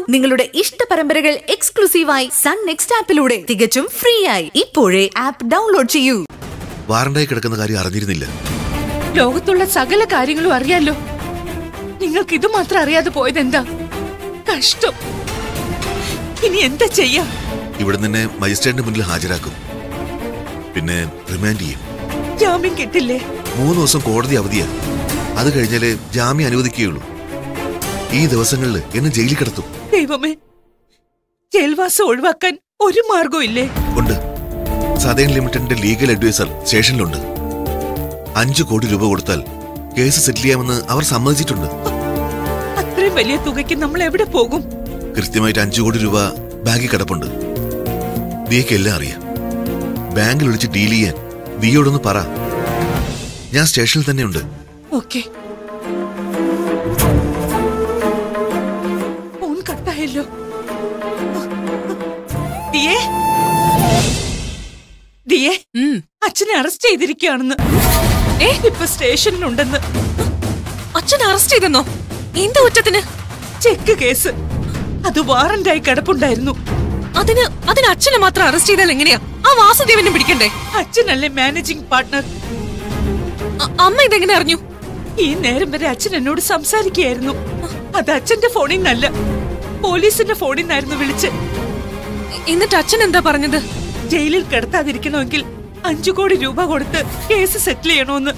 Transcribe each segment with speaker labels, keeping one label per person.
Speaker 1: നിങ്ങളുടെ ഇഷ്ട പരമ്പരകൾ എക്സ്ക്ലൂസീവായി സൺ നെക്സ്റ്റ് ആപ്പിലൂടെ തികച്ചും ഫ്രീ ആയി ഇപ്പോഴേ ആപ്പ് ഡൗൺലോഡ് ചെയ്യൂ
Speaker 2: വാറണ്ടായി കിടക്കുന്ന കാര്യം അറിഞ്ഞിരുന്നില്ല
Speaker 3: ലോകത്തുള്ള സകല കാര്യങ്ങളും അറിയാലോ നിങ്ങൾക്ക് ഇത് മാത്രം അറിയാതെ പോയതെന്താ കഷ്ടം ഇനി എന്താ ചെയ്യാ
Speaker 2: ഇവിടെ നിന്നെ മജിസ്ട്രേറ്റിന്റെ മുന്നിൽ ഹാജരാക്കും പിന്നെ റിമാൻഡ് ചെയ്യും
Speaker 3: ജാമ്യം കിട്ടില്ലേ
Speaker 2: മൂന്ന് ദിവസം കോടതി അവധിയാ അത് കഴിഞ്ഞാലേ ജാമ്യം അനുവദിക്കുകയുള്ളൂ ഈ ദിവസങ്ങളിൽ എന്നെ ജയിലിൽ കിടത്തും
Speaker 3: ദൈവമേ ജയിൽവാസം ഒഴിവാക്കാൻ ഒരു മാർഗവും ഇല്ലേ
Speaker 2: ഉണ്ട് സദേൺ ലിമിറ്റഡിന്റെ ലീഗൽ അഡ്വൈസർ സ്റ്റേഷനിലുണ്ട് അഞ്ചു കോടി രൂപ കൊടുത്താൽ കേസ് സെറ്റിൽ ചെയ്യാമെന്ന് അവർ സമ്മതിച്ചിട്ടുണ്ട്
Speaker 3: അത്രയും വലിയ തുകയ്ക്ക് നമ്മൾ എവിടെ പോകും
Speaker 2: കൃത്യമായിട്ട് അഞ്ചു കോടി രൂപ ബാങ്കിൽ കിടപ്പുണ്ട് ദിയക്ക് എല്ലാം അറിയാം ബാങ്കിൽ വിളിച്ച് ഡീൽ ചെയ്യാൻ ദിയോടൊന്ന് പറ ഞാൻ സ്റ്റേഷനിൽ തന്നെയുണ്ട്
Speaker 3: ഓക്കെ ഫോൺ കട്ടായല്ലോ ദിയേ ദിയേ അച്ഛനെ അറസ്റ്റ് ചെയ്തിരിക്കുകയാണെന്ന് ഏ ഇപ്പൊ സ്റ്റേഷനിലുണ്ടെന്ന്
Speaker 4: അച്ഛൻ അറസ്റ്റ് ചെയ്തെന്നോ എന്ത് കുറ്റത്തിന്
Speaker 3: ചെക്ക് കേസ് അത് വാറന്റായി കിടപ്പുണ്ടായിരുന്നു
Speaker 4: അതിന് അതിന് അച്ഛനെ മാത്രം അറസ്റ്റ് ചെയ്താൽ എങ്ങനെയാ ആ വാസുദേവനെ പിടിക്കണ്ടേ
Speaker 3: അച്ഛനല്ലേ മാനേജിംഗ് പാർട്ട്ണർ
Speaker 4: അ- അമ്മ ഇതെങ്ങനെ അറിഞ്ഞു
Speaker 3: ഈ നേരം വരെ അച്ഛൻ എന്നോട് സംസാരിക്കുകയായിരുന്നു അത് അച്ഛന്റെ ഫോണിൽ നിന്നല്ല പോലീസിന്റെ ഫോണിൽ നിന്നായിരുന്നു വിളിച്ച്
Speaker 4: എന്നിട്ട് അച്ഛൻ എന്താ പറഞ്ഞത്
Speaker 3: ജയിലിൽ കിടത്താതിരിക്കണമെങ്കിൽ അഞ്ചു കോടി രൂപ കൊടുത്ത് കേസ് സെറ്റിൽ ചെയ്യണമെന്ന്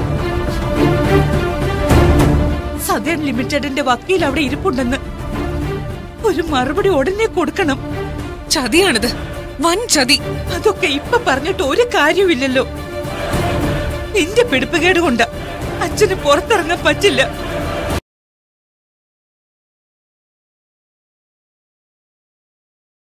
Speaker 3: സദേൺ ലിമിറ്റഡിന്റെ വക്കീൽ അവിടെ ഇരിപ്പുണ്ടെന്ന് ഒരു മറുപടി ഉടനെ കൊടുക്കണം
Speaker 4: ചതിയാണിത് വൻ ചതി
Speaker 3: അതൊക്കെ ഇപ്പൊ പറഞ്ഞിട്ട് ഒരു കാര്യമില്ലല്ലോ നിന്റെ പിടിപ്പുകേട് കൊണ്ട അച്ഛന് പുറത്തിറങ്ങാൻ പറ്റില്ല